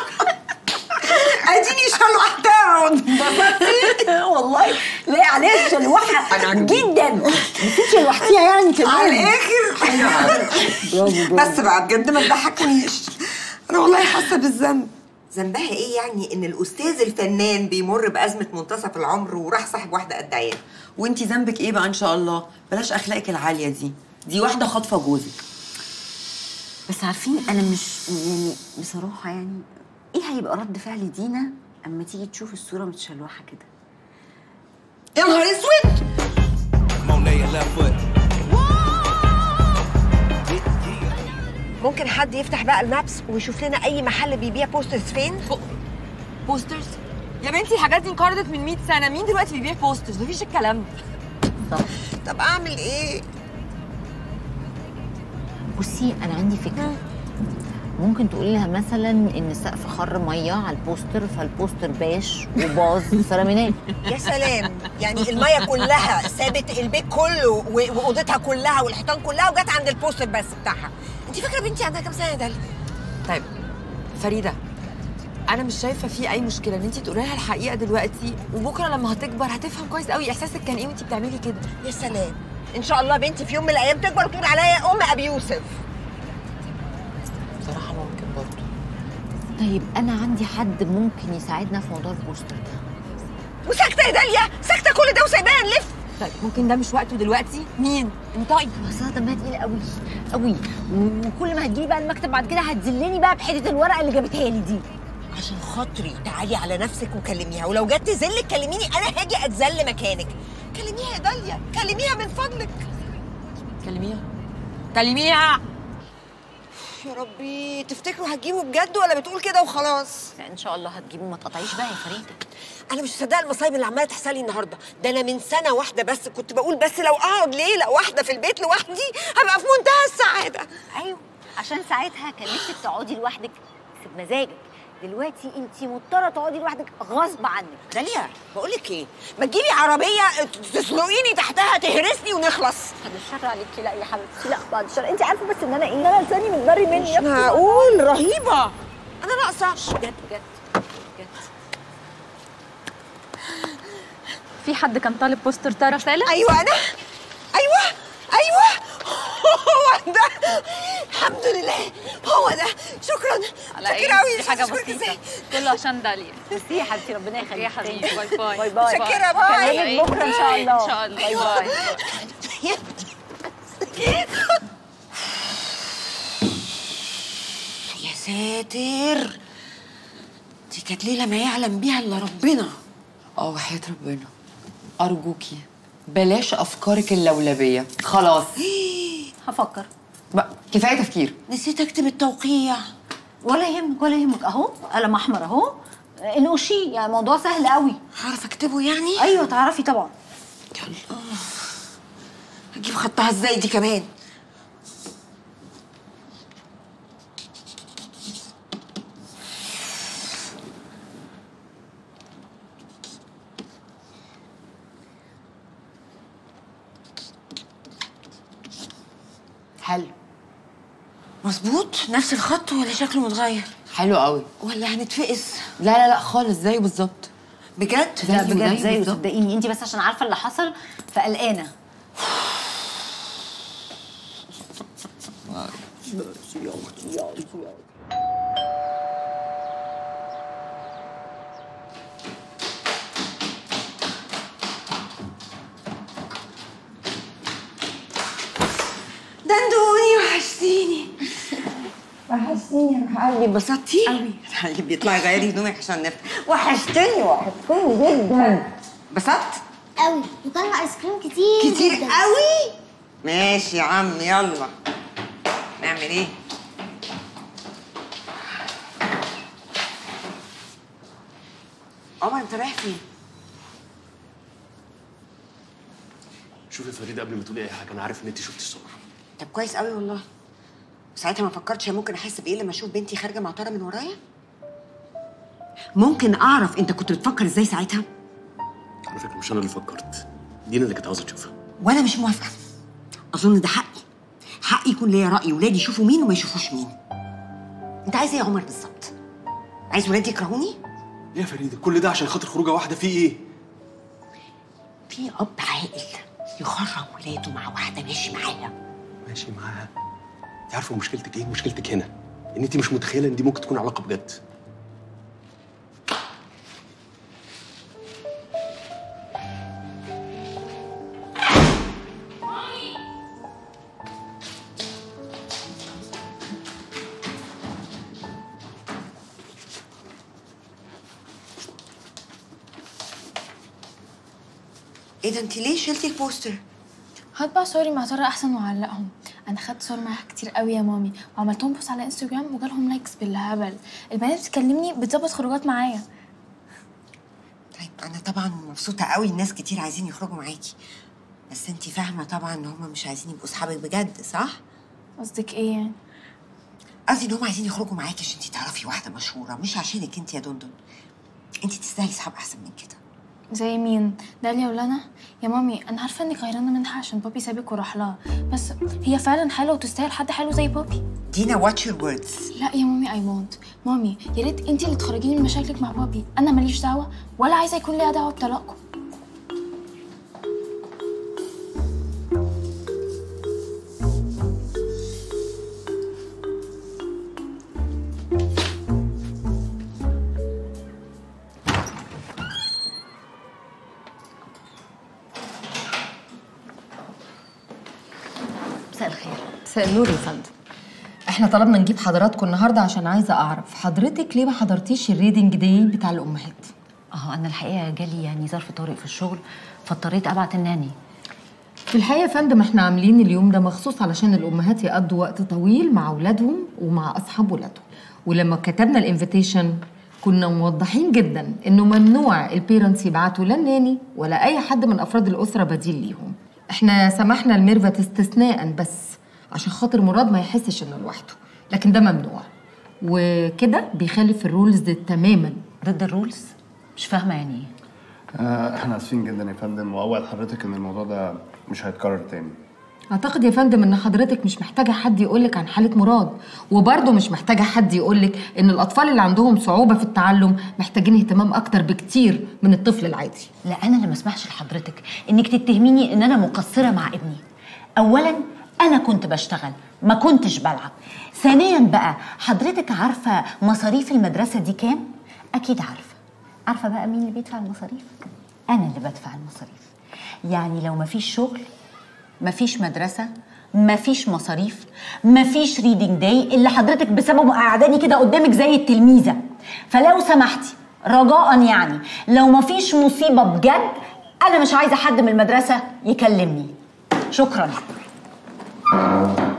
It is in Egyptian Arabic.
اديني شلوحتها واتبسطتي والله لا عليها شلوحه جدا نسيت شلوحتيها يعني كمان على الاخر برافو بس بقى بجد ما تضحكنيش انا والله حاسه بالذنب ذنبها ايه يعني ان الاستاذ الفنان بيمر بازمه منتصف العمر وراح صاحب واحده قد عيال وانتي ذنبك ايه بقى ان شاء الله بلاش اخلاقك العاليه دي دي واحده خاطفه جوزك بس عارفين انا مش يعني بصراحه يعني ايه هيبقى رد فعل دينا اما تيجي تشوف الصوره متشلوحه كده يا نهار اسود Monet left foot. ممكن حد يفتح بقى المابس ويشوف لنا اي محل بيبيع بوسترز فين بوسترز يا بنتي الحاجات دي انقرضت من 100 سنه مين دلوقتي بيبيع بوسترز مفيش الكلام ده طب اعمل ايه بصي انا عندي فكره ممكن تقولي لها مثلا ان السقف خر ميه على البوستر فالبوستر باش وباظ فرميناه يا سلام يعني الميه كلها سابت البيت كله و- واوضتها كلها والحيطان كلها وجت عند البوستر بس بتاعها انت فاكره بنتي عندها كام سنه يا داليا طيب فريده انا مش شايفه في اي مشكله ان انت تقولي لها الحقيقه دلوقتي وبكره لما هتكبر هتفهم كويس قوي احساسك كان ايه وانت بتعملي كده يا سلام ان شاء الله بنتي في يوم من الايام تكبر وتقول عليا ام ابي يوسف بصراحه ممكن برضه طيب انا عندي حد ممكن يساعدنا في موضوع البوستر ده وساكته يا داليا ساكته كل ده وسايبانا نلف طيب ممكن ده مش وقته دلوقتي مين انطقي بس انا دمها تقيل قوي قوي وكل ما هتجيلي بقى المكتب بعد كده هتذلني بقى بحته الورقه اللي جابتها لي دي عشان خاطري تعالي على نفسك وكلميها ولو جت تذلك كلميني انا هاجي اتذل مكانك كلميها يا داليا كلميها من فضلك كلميها كلميها يا ربي تفتكروا هتجيبه بجد ولا بتقول كده وخلاص لا ان شاء الله هتجيبه ما تقطعيش بقى يا فريده انا مش مصدقه المصايب اللي عماله تحصل لي النهارده ده انا من سنه واحده بس كنت بقول بس لو اقعد ليله واحده في البيت لوحدي هبقى في منتهى السعاده ايوه عشان ساعتها كان نفسك تقعدي لوحدك في بمزاجك دلوقتي انت مضطره تقعدي لوحدك غصب عنك داليا بقول لك ايه ما تجيبي عربيه تسلقيني تحتها تهرسني ونخلص بعد الشر عليكي لا يا حبيبتي لا بعد الشر انت عارفه بس ان انا ايه انا لساني متضري مني مش معقول رهيبه انا ناقصه بجد بجد بجد في حد كان طالب بوستر تارا سالم ايوه انا ايوه ايوه هو ده الحمد لله هو ده شكرا شكرا قوي دي حاجه بسيطه كله عشان داليا ميرسي يا حبيبتي ربنا يخليكي يا حبيبي باي باي باي باي متشكرة، باي. كلمك بكره ان شاء الله ان شاء الله باي باي يا ساتر دي كانت ليله ما يعلم بيها الا ربنا اه وحياة ربنا ارجوكي بلاش افكارك اللولبيه خلاص هفكر بقى كفايه تفكير نسيت اكتب التوقيع ولا يهمك ولا يهمك اهو قلم احمر اهو انقشي يعني الموضوع سهل قوي هعرف اكتبه يعني ايوه تعرفي طبعا يلا هجيب خطها ازاي دي كمان حلو مظبوط نفس الخط ولا شكله متغير حلو قوي ولا هنتفقس لا لا لا خالص زيه بالظبط بجد لا زيه بجد زيه زيه بالظبط. صدقيني انت بس عشان عارفه اللي حصل فقلقانه دندوني وحشتيني وحشتيني يا روح قلبي اتبسطتي؟ قوي طيب بيطلعي غيري هدومك عشان نفطر وحشتني وحشتني جدا اتبسطت؟ قوي وكان ايس كريم كتير كتير جداً. قوي ماشي يا عم يلا نعمل ايه؟ عمر انت رايح فين؟ شوفي يا فريده قبل ما تقولي اي حاجه انا عارف ان انت شفتي الصور طب كويس قوي والله ساعتها ما فكرتش ممكن احس بايه لما اشوف بنتي خارجه مع طاره من ورايا ممكن اعرف انت كنت بتفكر ازاي ساعتها على فكره مش انا اللي فكرت دينا اللي كانت عاوزه تشوفها وانا مش موافقه اظن ده حقي حقي يكون ليا راي ولادي يشوفوا مين وما يشوفوش مين انت عايز ايه يا عمر بالظبط عايز ولادي يكرهوني ايه يا فريده كل ده عشان خاطر خروجه واحده في ايه في اب عاقل يخرج ولاده مع واحده ماشي معاها ماشي معاها انت عارفه مشكلتك ايه مشكلتك هنا ان انت مش متخيله ان دي ممكن تكون علاقه بجد ايه ده انت ليه شلتي البوستر هطبع صوري مع ترى احسن واعلقهم انا خدت صور معاها كتير قوي يا مامي وعملتهم بوست على انستجرام وجالهم لايكس بالهبل البنات بتكلمني بتظبط خروجات معايا طيب انا طبعا مبسوطه قوي الناس كتير عايزين يخرجوا معاكي بس انت فاهمه طبعا ان هم مش عايزين يبقوا اصحابك بجد صح قصدك ايه يعني قصدي ان هم عايزين يخرجوا معاكي عشان انت تعرفي واحده مشهوره مش عشانك انت يا دندن انت تستاهلي اصحاب احسن من كده زي مين داليا ولا انا يا مامي انا عارفه انك غيرانه منها عشان بابي سابك وراح لها بس هي فعلا حلوه وتستاهل حد حلو زي بابي دينا واتش يور ووردز لا يا مامي اي وونت مامي يا ريت انت اللي تخرجيني من مشاكلك مع بابي انا ماليش دعوه ولا عايزه يكون ليا دعوه بطلاقكم مساء الخير مساء النور يا فندم احنا طلبنا نجيب حضراتكم النهارده عشان عايزه اعرف حضرتك ليه ما حضرتيش الريدنج داي بتاع الامهات اه انا الحقيقه جالي يعني ظرف طارئ في الشغل فاضطريت ابعت الناني في الحقيقه يا فندم احنا عاملين اليوم ده مخصوص علشان الامهات يقضوا وقت طويل مع اولادهم ومع اصحاب ولادهم ولما كتبنا الانفيتيشن كنا موضحين جدا انه ممنوع البيرنتس يبعتوا لا الناني ولا اي حد من افراد الاسره بديل ليهم احنا سمحنا لميرفت استثناء بس عشان خاطر مراد ما يحسش انه لوحده لكن ده ممنوع وكده بيخالف الرولز تماما ضد الرولز مش فاهمه يعني ايه آه، احنا اسفين جدا يا فندم واوعد حضرتك ان الموضوع ده مش هيتكرر تاني اعتقد يا فندم ان حضرتك مش محتاجه حد يقولك عن حاله مراد وبرضه مش محتاجه حد يقولك ان الاطفال اللي عندهم صعوبه في التعلم محتاجين اهتمام اكتر بكتير من الطفل العادي لا انا اللي ما اسمحش لحضرتك انك تتهميني ان انا مقصره مع ابني اولا انا كنت بشتغل ما كنتش بلعب ثانيا بقى حضرتك عارفه مصاريف المدرسه دي كام اكيد عارفه عارفه بقى مين اللي بيدفع المصاريف انا اللي بدفع المصاريف يعني لو ما فيش شغل ما فيش مدرسه ما فيش مصاريف ما فيش ريدنج داي اللي حضرتك بسببه قعداني كده قدامك زي التلميذه فلو سمحتي رجاء يعني لو ما فيش مصيبه بجد انا مش عايزه حد من المدرسه يكلمني شكرا